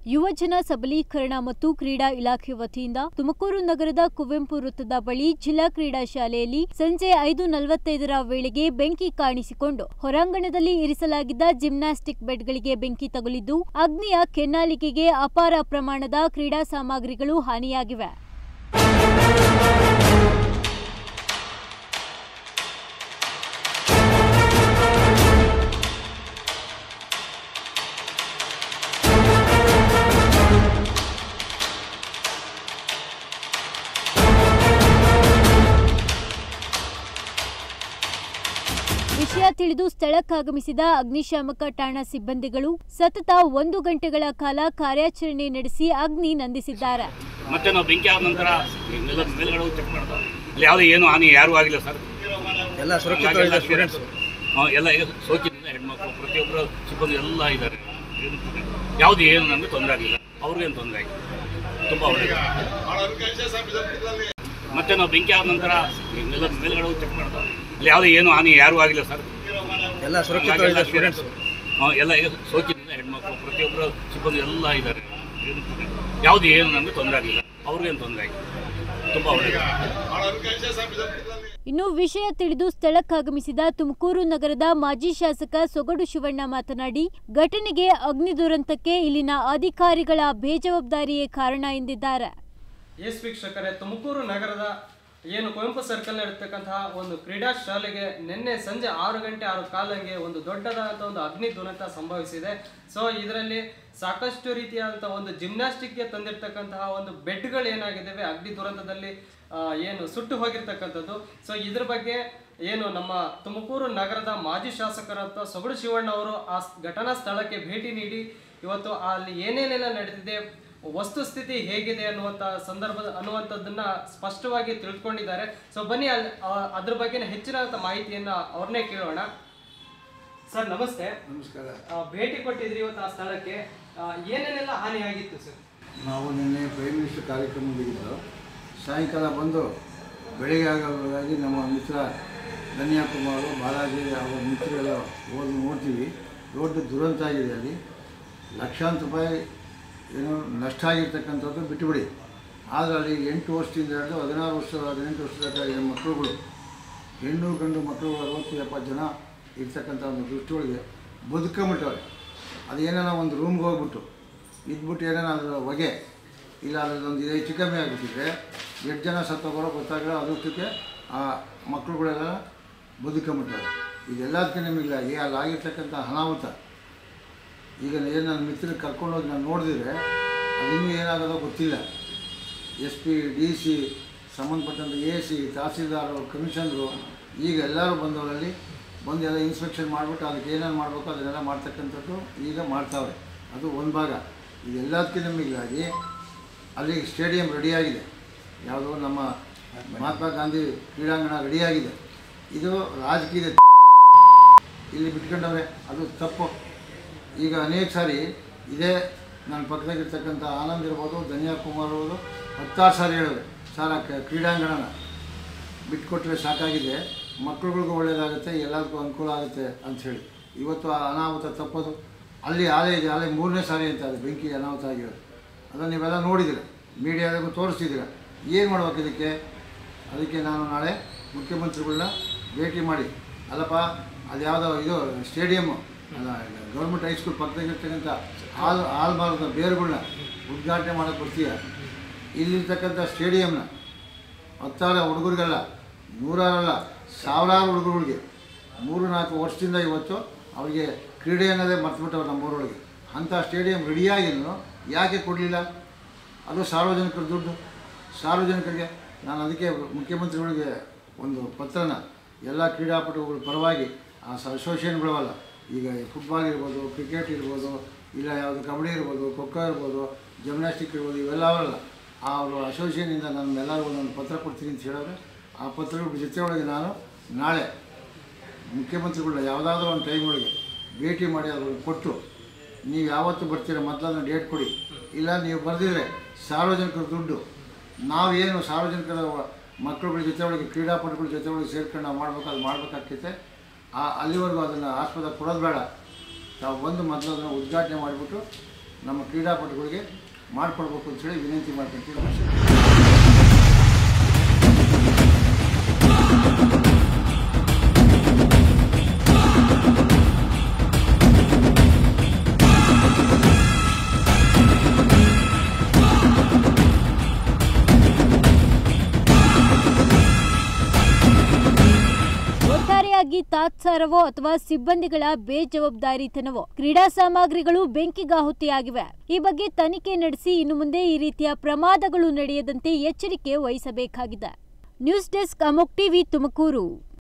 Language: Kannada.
ಯುವಜನ ಸಬಲೀಕರಣ ಮತ್ತು ಕ್ರೀಡಾ ಇಲಾಖೆ ವತಿಯಿಂದ ತುಮಕೂರು ನಗರದ ಕುವೆಂಪು ವೃತ್ತದ ಬಳಿ ಜಿಲ್ಲಾ ಕ್ರೀಡಾ ಶಾಲೆಯಲ್ಲಿ ಸಂಜೆ ಐದು ನಲವತ್ತೈದರ ವೇಳೆಗೆ ಬೆಂಕಿ ಕಾಣಿಸಿಕೊಂಡು ಹೊರಾಂಗಣದಲ್ಲಿ ಇರಿಸಲಾಗಿದ್ದ ಜಿಮ್ನಾಸ್ಟಿಕ್ ಬೆಡ್ಗಳಿಗೆ ಬೆಂಕಿ ತಗುಲಿದ್ದು ಅಗ್ನಿಯ ಕೆನ್ನಾಲಿಗೆಗೆ ಅಪಾರ ಪ್ರಮಾಣದ ಕ್ರೀಡಾ ಸಾಮಗ್ರಿಗಳು ಹಾನಿಯಾಗಿವೆ ವಿಷಯ ತಿಳಿದು ಸ್ಥಳಕ್ಕಾಗಮಿಸಿದ ಅಗ್ನಿಶಾಮಕ ಠಾಣಾ ಸಿಬ್ಬಂದಿಗಳು ಸತತ ಒಂದು ಗಂಟೆಗಳ ಕಾಲ ಕಾರ್ಯಾಚರಣೆ ನಡೆಸಿ ಅಗ್ನಿ ನಂದಿಸಿದ್ದಾರೆ ಮತ್ತೆ ನಾವು ಬೆಂಕಿ ಆದ ನಂತರ ಮೇಲ್ ಮೇಲ್ಗಡೆ ಚೆಕ್ ಮಾಡ್ತಾರೆ ಅಲ್ಲಿ ಯಾವುದೇ ಏನು ಹಾನಿ ಯಾರೂ ಆಗಿಲ್ಲ ಸರ್ ಎಲ್ಲ ಸುರಕ್ಷಿತವಾಗಿದೆ ಸ್ಟೂಡೆಂಟ್ಸ್ ಹಾಂ, ಎಲ್ಲ ಈಗ ಸೋಕಿನಿಂದ ಹೆಣ್ಮಕ್ಳು ಪ್ರತಿಯೊಬ್ಬರು ಸಿಬ್ಬಂದಿ ಎಲ್ಲ ಇದ್ದಾರೆ ಯಾವುದು ಏನು ನಮಗೆ ತೊಂದರೆ ಆಗಿಲ್ಲ ಅವ್ರಿಗೇನು ತೊಂದರೆ ಆಗಿಲ್ಲ ತುಂಬ ಒಳ್ಳೆಯದು ಮತ್ತೆ ನಾವು ಬೆಂಕಿ ಆದ ನಂತರ ಮೇಲ್ ಮೇಲ್ಗಡೆ ಚೆಕ್ ಮಾಡ್ತಾರೆ ಅಲ್ಲಿ ಯಾವುದೇ ಏನು ಹಾನಿ ಯಾರೂ ಆಗಿಲ್ಲ ಸರ್ ಎಲ್ಲ ಸುರಕ್ಷಿತವಾಗಿದೆ ಸ್ಟೂಡೆಂಟ್ಸ್ ಹಾಂ, ಎಲ್ಲ ಈಗ ಸೋಕಿನಿಂದ ಹೆಣ್ಮಕ್ಳು ಪ್ರತಿಯೊಬ್ಬರು ಸಿಬ್ಬಂದಿ ಎಲ್ಲ ಇದ್ದಾರೆ ಯಾವುದು ಏನು ನಮಗೆ ತೊಂದರೆ ಆಗಿಲ್ಲ ಅವ್ರಿಗೇನು ತೊಂದರೆ ಆಗಿಲ್ಲ ತುಂಬ ಒಳ್ಳೆಯದು ಇನ್ನು ವಿಷಯ ತಿಳಿದು ಸ್ಥಳಕ್ಕಾಗಮಿಸಿದ ತುಮಕೂರು ನಗರದ ಮಾಜಿ ಶಾಸಕ ಸೊಗಡು ಶಿವಣ್ಣ ಮಾತನಾಡಿ ಘಟನೆಗೆ ಅಗ್ನಿ ದುರಂತಕ್ಕೆ ಇಲ್ಲಿನ ಅಧಿಕಾರಿಗಳ ಬೇಜವಾಬ್ದಾರಿಯೇ ಕಾರಣ ಎಂದಿದ್ದಾರೆ ಎಸ್ ವೀಕ್ಷಕರೇ ತುಮಕೂರು ನಗರದ ಏನು ಕುವೆಂಪು ಸರ್ಕಲ್ ಇರತಕ್ಕಂತಹ ಒಂದು ಕ್ರೀಡಾ ಶಾಲೆಗೆ ನಿನ್ನೆ ಸಂಜೆ ಆರು ಗಂಟೆ ಆರು ಕಾಲಂಗೆ ಒಂದು ದೊಡ್ಡದಾದಂಥ ಒಂದು ಅಗ್ನಿ ದುರಂತ ಸಂಭವಿಸಿದೆ ಸೊ ಇದರಲ್ಲಿ ಸಾಕಷ್ಟು ರೀತಿಯಾದಂಥ ಒಂದು ಜಿಮ್ನಾಸ್ಟಿಕ್ಗೆ ತಂದಿರತಕ್ಕಂತಹ ಒಂದು ಬೆಡ್ಗಳು ಏನಾಗಿದ್ದಾವೆ ಅಗ್ನಿ ದುರಂತದಲ್ಲಿ ಆ, ಏನು ಸುಟ್ಟು ಹೋಗಿರ್ತಕ್ಕಂಥದ್ದು ಸೊ ಇದ್ರ ಬಗ್ಗೆ ಏನು ನಮ್ಮ ತುಮಕೂರು ನಗರದ ಮಾಜಿ ಶಾಸಕರಂತ ಸೊಗಡು ಶಿವಣ್ಣ ಅವರು ಆ ಸ್- ಘಟನಾ ಸ್ಥಳಕ್ಕೆ ಭೇಟಿ ನೀಡಿ ಇವತ್ತು ಅಲ್ಲಿ ಏನೇನೆಲ್ಲ ನಡೆದಿದೆ ವಸ್ತುಸ್ಥಿತಿ ಹೇಗಿದೆ ಅನ್ನುವಂಥ ಸಂದರ್ಭದ ಅನ್ನುವಂಥದ್ದನ್ನ ಸ್ಪಷ್ಟವಾಗಿ ತಿಳ್ಕೊಂಡಿದ್ದಾರೆ ಸೊ ಬನ್ನಿ ಅಲ್ಲಿ ಆ- ಅದ್ರ ಬಗ್ಗೆ ಹೆಚ್ಚಿನ ಮಾಹಿತಿಯನ್ನ ಅವ್ರನ್ನೇ ಕೇಳೋಣ ಸರ್ ನಮಸ್ತೆ ನಮಸ್ಕಾರ ಆ, ಭೇಟಿ ಕೊಟ್ಟಿದ್ರಿ ಇವತ್ತು ಆ ಸ್ಥಳಕ್ಕೆ ಆ, ಏನೇನೆಲ್ಲ ಹಾನಿ ಆಗಿತ್ತು ಸರ್ ನಾವು ನಿನ್ನೆ ಪ್ರೈಮ್ ಮಿನಿಸ್ಟರ್ ಕಾರ್ಯಕ್ರಮ ಹೋಗಿದ್ದು ಸಾಯಂಕಾಲ ಬಂದು ಬೆಳಿಗ್ಗೆ ಆಗೋದಾಗಿ ನಮ್ಮ ಮಿತ್ರ ಧನ್ಯಾಕುಮಾರು ಬಾಲಾಜಿ ಅವರ ಮಿತ್ರರೆಲ್ಲ ಹೋಗಿ ನೋಡ್ತೀವಿ ದೊಡ್ಡ ದುರಂತ ಆಗಿದೆ ಅಲ್ಲಿ ಲಕ್ಷಾಂತರ ರೂಪಾಯಿ ಏನು ನಷ್ಟ ಆಗಿರ್ತಕ್ಕಂಥದ್ದು ಬಿಟ್ಟುಬಿಡಿ ಆದರೆ ಅಲ್ಲಿ ಎಂಟು ವರ್ಷದಿಂದ ಹಿಡಿದು ಹದಿನಾರು ವರ್ಷ ಹದಿನೆಂಟು ವರ್ಷದ ಏನು ಮಕ್ಕಳುಗಳು ಹೆಣ್ಣು ಗಂಡು ಮಕ್ಕಳು ಅರವತ್ತು ಎಪ್ಪತ್ತು ಜನ ಇರ್ತಕ್ಕಂಥ ಒಂದು ದೃಷ್ಟಿಯೊಳಗೆ ಬದುಕೊಂಬಿಟ್ಟವ್ರೆ ಅದೇನಾರ ಒಂದು ರೂಮ್ಗೆ ಹೋಗ್ಬಿಟ್ಟು ಇದ್ಬಿಟ್ಟು ಏನಾರ ಅದರ ಹೊಗೆ ಇಲ್ಲ ಅದರದೊಂದು ಇದು ಹೆಚ್ಚು ಕಮ್ಮಿ ಆಗಿಬಿಟ್ಟಿದ್ರೆ ಎಷ್ಟು ಜನ ಸತ್ತೋಗೋರೋ ಗೊತ್ತಾಗಲ್ಲ ಅದಷ್ಟಕ್ಕೆ ಆ ಮಕ್ಕಳುಗಳೆಲ್ಲ ಬದುಕೊಂಬಿಟ್ಟವ್ರೆ ಇದೆಲ್ಲದಕ್ಕೆ ನಿಮಗಾಗಿ ಅಲ್ಲಿ ಆಗಿರ್ತಕ್ಕಂಥ ಅನಾಹುತ ಈಗ ಏನು ನನ್ನ ಮಿತ್ರನ ಕರ್ಕೊಂಡೋಗಿ ನಾನು ನೋಡಿದ್ರೆ ಅದಿನ್ನೂ ಏನಾಗೋದೋ ಗೊತ್ತಿಲ್ಲ ಎಸ್ ಪಿ ಡಿ ಸಿ ಸಂಬಂಧಪಟ್ಟಂಥ ಎ ಸಿ ತಹಸೀಲ್ದಾರು ಕಮಿಷನರು ಈಗ ಎಲ್ಲರೂ ಬಂದವರಲ್ಲಿ ಬಂದು ಎಲ್ಲ ಇನ್ಸ್ಪೆಕ್ಷನ್ ಮಾಡಿಬಿಟ್ಟು ಅದಕ್ಕೆ ಏನೇನು ಮಾಡಬೇಕು ಅದನ್ನೆಲ್ಲ ಮಾಡ್ತಕ್ಕಂಥದ್ದು ಈಗ ಮಾಡ್ತಾವ್ರೆ ಅದು ಒಂದು ಭಾಗ ಇದೆಲ್ಲದಕ್ಕೆ ನಮಗಾಗಿ ಅಲ್ಲಿ ಸ್ಟೇಡಿಯಂ ರೆಡಿಯಾಗಿದೆ ಯಾವುದೋ ನಮ್ಮ ಮಹಾತ್ಮ ಗಾಂಧಿ ಕ್ರೀಡಾಂಗಣ ರೆಡಿಯಾಗಿದೆ ಇದು ರಾಜಕೀಯದ ಇಲ್ಲಿ ಬಿಟ್ಕೊಂಡವ್ರೆ ಅದು ತಪ್ಪು ಈಗ ಅನೇಕ ಸಾರಿ ಇದೇ ನನ್ನ ಪಕ್ಕದಾಗಿರ್ತಕ್ಕಂಥ ಆನಂದ್ ಇರ್ಬೋದು ಧನ್ಯಾ ಕುಮಾರ್ ಇರ್ಬೋದು ಹತ್ತಾರು ಸಾರಿ ಹೇಳಿದೆ ಸರ್ ಆ ಕ- ಕ್ರೀಡಾಂಗಣನ ಬಿಟ್ಕೊಟ್ರೆ ಸಾಕಾಗಿದೆ ಮಕ್ಳುಗಳಿಗೂ ಒಳ್ಳೆಯದಾಗುತ್ತೆ ಎಲ್ಲರಿಗೂ ಅನುಕೂಲ ಆಗುತ್ತೆ ಅಂಥೇಳಿ ಇವತ್ತು ಆ ಅನಾಹುತ ತಪ್ಪೋದು ಅಲ್ಲಿ ಆಲೆ ಇದೆ ಆಲೆ ಮೂರನೇ ಸಾರಿ ಅಂತ ಅದು ಬೆಂಕಿ ಅನಾಹುತ ಆಗಿರೋದು ಅದನ್ನು ನೀವೆಲ್ಲ ನೋಡಿದ್ದೀರ ಮೀಡಿಯಾದಾಗೂ ತೋರಿಸ್ತಿದ್ದೀರ ಏನು ಮಾಡ್ಬೇಕು ಇದಕ್ಕೆ ಅದಕ್ಕೆ ನಾನು ನಾಳೆ ಮುಖ್ಯಮಂತ್ರಿಗಳನ್ನ ಭೇಟಿ ಮಾಡಿ ಅಲ್ಲಪ್ಪ ಅದು ಯಾವುದೋ ಇದು ಸ್ಟೇಡಿಯಮ್ಮು ಅಲ್ಲ ಗೌರ್ಮೆಂಟ್ ಹೈಸ್ಕೂಲ್ ಪಕ್ಕದಾಗಿರ್ತಕ್ಕಂಥ ಹಾಲ್ ಹಾಲ್ ಮಾರದ ಬೇರುಗಳನ್ನ ಉದ್ಘಾಟನೆ ಮಾಡೋಕ್ಕೆ ಬರ್ತೀಯ ಇಲ್ಲಿರ್ತಕ್ಕಂಥ ಸ್ಟೇಡಿಯಮ್ನ ಹತ್ತಾರು ಹುಡುಗರಿಗೆಲ್ಲ ನೂರಾರಲ್ಲ ಸಾವಿರಾರು ಹುಡುಗರುಗಳಿಗೆ ಮೂರು ನಾಲ್ಕು ವರ್ಷದಿಂದ ಇವತ್ತು ಅವರಿಗೆ ಕ್ರೀಡೆ ಅನ್ನೋದೇ ಮರ್ತುಬಿಟ್ಟವ್ರು ನಮ್ಮೂರೊಳಗೆ ಅಂಥ ಸ್ಟೇಡಿಯಂ ರೆಡಿಯಾಗಿದ್ರು ಯಾಕೆ ಕೊಡಲಿಲ್ಲ ಅದು ಸಾರ್ವಜನಿಕರ ದುಡ್ಡು ಸಾರ್ವಜನಿಕರಿಗೆ ನಾನು ಅದಕ್ಕೆ ಮುಖ್ಯಮಂತ್ರಿಗಳಿಗೆ ಒಂದು ಪತ್ರನ ಎಲ್ಲ ಕ್ರೀಡಾಪಟುಗಳ ಪರವಾಗಿ ಆ ಅಸೋಸಿಯೇಷನ್ಗಳವಲ್ಲ ಈಗ ಫುಟ್ಬಾಲ್ ಇರ್ಬೋದು ಕ್ರಿಕೆಟ್ ಇರ್ಬೋದು ಇಲ್ಲ ಯಾವುದು ಕಬಡ್ಡಿ ಇರ್ಬೋದು ಖೋಖೋ ಇರ್ಬೋದು ಜಿಮ್ನಾಸ್ಟಿಕ್ ಇರ್ಬೋದು ಇವೆಲ್ಲ ಅವರಲ್ಲ ಆ ಅವರು ಅಸೋಸಿಯೇಷನಿಂದ ನಾನು ಎಲ್ಲರಿಗೂ ನಾನು ಪತ್ರ ಕೊಡ್ತೀನಿ ಅಂತ ಹೇಳಿದ್ರೆ ಆ ಪತ್ರಗಳ ಜೊತೆಯೊಳಗೆ ನಾನು ನಾಳೆ ಮುಖ್ಯಮಂತ್ರಿಗಳನ್ನ ಯಾವುದಾದ್ರೂ ಒಂದು ಟೈಮ್ ಒಳಗೆ ಭೇಟಿ ಮಾಡಿ ಅವ್ರಿಗೆ ಕೊಟ್ಟು ನೀವು ಯಾವತ್ತು ಬರ್ತೀರ ಮೊದಲನ್ನ ಡೇಟ್ ಕೊಡಿ ಇಲ್ಲ ನೀವು ಬರೆದಿದ್ರೆ ಸಾರ್ವಜನಿಕರ ದುಡ್ಡು ನಾವೇನು ಸಾರ್ವಜನಿಕರ ವ- ಮಕ್ಕಳುಗಳ ಜೊತೆ ಒಳಗೆ ಕ್ರೀಡಾಪಟುಗಳ ಜೊತೆ ಒಳಗೆ ಸೇರ್ಕೊಂಡು ನಾವು ಮಾಡ್ಬೇಕು ಅದು ಮಾಡ್ಬೇಕಾಗ್ತೈತೆ ಆ ಅಲ್ಲಿವರೆಗೂ ಅದನ್ನು ಆಸ್ಪದ ಕೊಡೋದು ಬೇಡ ತಾವು ಬಂದು ಮೊದಲು ಅದನ್ನು ಉದ್ಘಾಟನೆ ಮಾಡಿಬಿಟ್ಟು ನಮ್ಮ ಕ್ರೀಡಾಪಟುಗಳಿಗೆ ಮಾಡಿಕೊಡ್ಬೇಕು ಅಂತೇಳಿ ವಿನಂತಿ ಮಾಡ್ಕೊಂತೀನಿ ನಮಸ್ಕಾರ ಒಟ್ಟಾರೆಯಾಗಿ ತಾತ್ಸಾರವೋ ಅಥವಾ ಸಿಬ್ಬಂದಿಗಳ ಬೇಜವಾಬ್ದಾರಿತನವೋ ಕ್ರೀಡಾ ಸಾಮಗ್ರಿಗಳು ಬೆಂಕಿಗಾಹುತಿಯಾಗಿವೆ ಈ ಬಗ್ಗೆ ತನಿಖೆ ನಡೆಸಿ ಇನ್ನು ಮುಂದೆ ಈ ರೀತಿಯ ಪ್ರಮಾದಗಳು ನಡೆಯದಂತೆ ಎಚ್ಚರಿಕೆ ವಹಿಸಬೇಕಾಗಿದೆ ನ್ಯೂಸ್ ಡೆಸ್ಕ್ ಅಮೋಕ್ ಟಿವಿ ತುಮಕೂರು